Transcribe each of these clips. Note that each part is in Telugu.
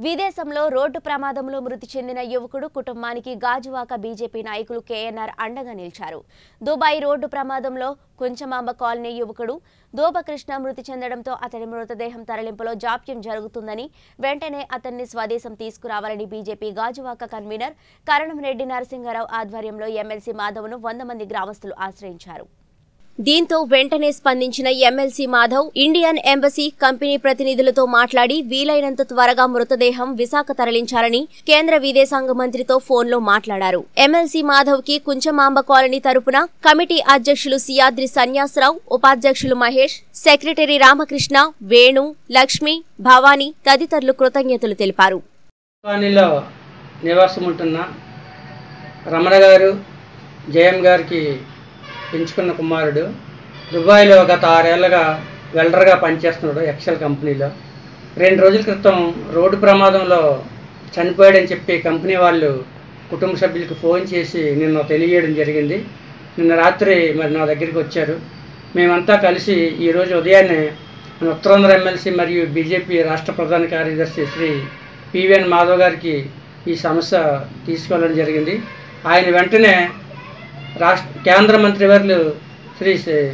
విదేశంలో రోడ్డు ప్రమాదంలో మృతి చెందిన యువకుడు కుటుంబానికి గాజువాక బీజేపీ నాయకులు కేఎన్ఆర్ అండగా నిలిచారు దుబాయ్ రోడ్డు ప్రమాదంలో కుంచమాంబ కాలనీ యువకుడు దోపకృష్ణ మృతి చెందడంతో అతడి మృతదేహం తరలింపులో జాప్యం జరుగుతుందని వెంటనే అతన్ని స్వదేశం తీసుకురావాలని బీజేపీ గాజువాక కన్వీనర్ కరణంరెడ్డి నరసింహారావు ఆధ్వర్యంలో ఎమ్మెల్సీ మాధవ్ను వంద మంది గ్రామస్తులు ఆశ్రయించారు దీంతో వెంటనే స్పందించిన MLC Madhav Indian embassy company ప్రతినిధులతో మాట్లాడి వీలైనంత త్వరగా మృతదేహం విశాఖ తరలించాలని కేంద్ర విదేశాంగ మంత్రితో ఫోన్లో మాట్లాడారు ఎమ్మెల్సీ మాధవ్ కి కుంచమాంబ కాలనీ తరపున కమిటీ అధ్యక్షులు సియాద్రి సన్యాసరావు ఉపాధ్యక్షులు మహేష్ సెక్రటరీ రామకృష్ణ వేణు లక్ష్మి భవానీ తదితరులు కృతజ్ఞతలు తెలిపారు కాలనీలో నివాసం ఉంటున్న రమణ గారు జయం గారికి పెంచుకున్న కుమారుడు దుబాయ్లో గత ఆరేళ్లుగా వెల్డర్గా పనిచేస్తున్నాడు ఎక్సెల్ కంపెనీలో రెండు రోజుల క్రితం రోడ్డు ప్రమాదంలో చనిపోయాడని చెప్పి కంపెనీ వాళ్ళు కుటుంబ సభ్యులకు ఫోన్ చేసి నిన్న తెలియజేయడం జరిగింది నిన్న రాత్రి మరి నా దగ్గరికి వచ్చారు మేమంతా కలిసి ఈరోజు ఉదయాన్నే మన ఉత్తరాంధ్ర ఎమ్మెల్సీ మరియు బీజేపీ రాష్ట్ర ప్రధాన కార్యదర్శి శ్రీ పివిఎన్ మాధవ్ గారికి ఈ సమస్య తీసుకోవడం జరిగింది ఆయన వెంటనే రాష్ట్ర కేంద్ర మంత్రివర్యులు శ్రీ శ్రీ-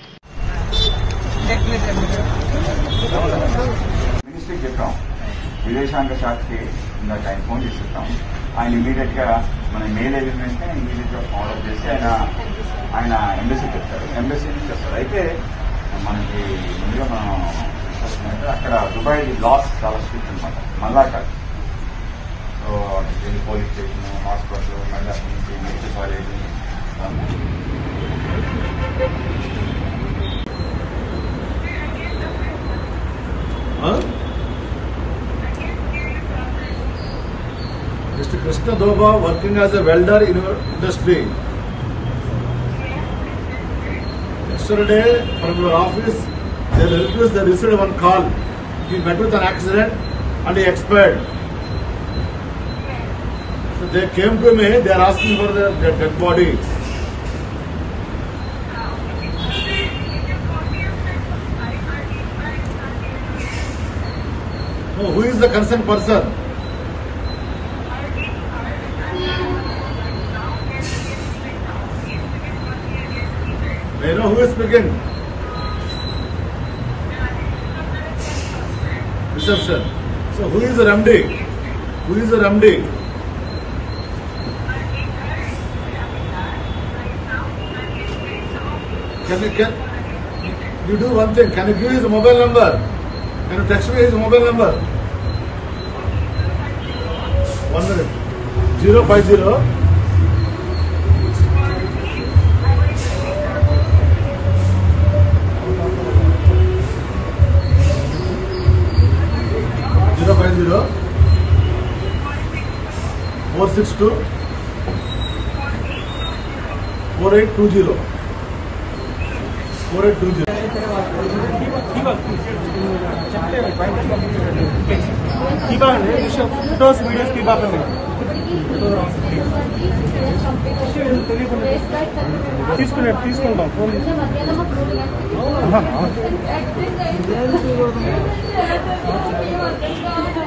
మినిస్ట్రీకి చెప్పాం విదేశాంగ శాఖకి ఇందాక ఆయన ఫోన్ చేసి చెప్పాం ఆయన ఇమీడియట్ గా మన మెయిల్ ఏదంటే ఇమీడియట్ గా ఫాలో చేసి ఆయన ఆయన ఎంబసీ చెప్తారు ఎంబసీ నుంచి చెప్తారు అయితే మనకి ముందుగా మనం చూసుకుంటే అక్కడ దుబాయ్ లాస్ చాలా స్ట్రిక్ట్ అనమాట మళ్ళా కాదు so Delhi police station hospital మళ్ళీ అక్కడి నుంచి medical college Mr. Krishna Doba working as a welder in your industry. Yesterday from your office, they refused, they received one call. He met with an accident and he expired. So they came to me, they are asking for the, the dead body. No, who is the concerned person? May I know who is speaking? Reception. So who is the MD? Who is the MD? Can you can you do one thing? Can you give his mobile number? Can you text me his mobile number? One minute. Zero five zero. zero five zero four six two four eight two zero four eight two zero. Photos videos తీబాకండి తీసుకునే తీసుకుంటాం ఫోన్ మధ్యాహ్నం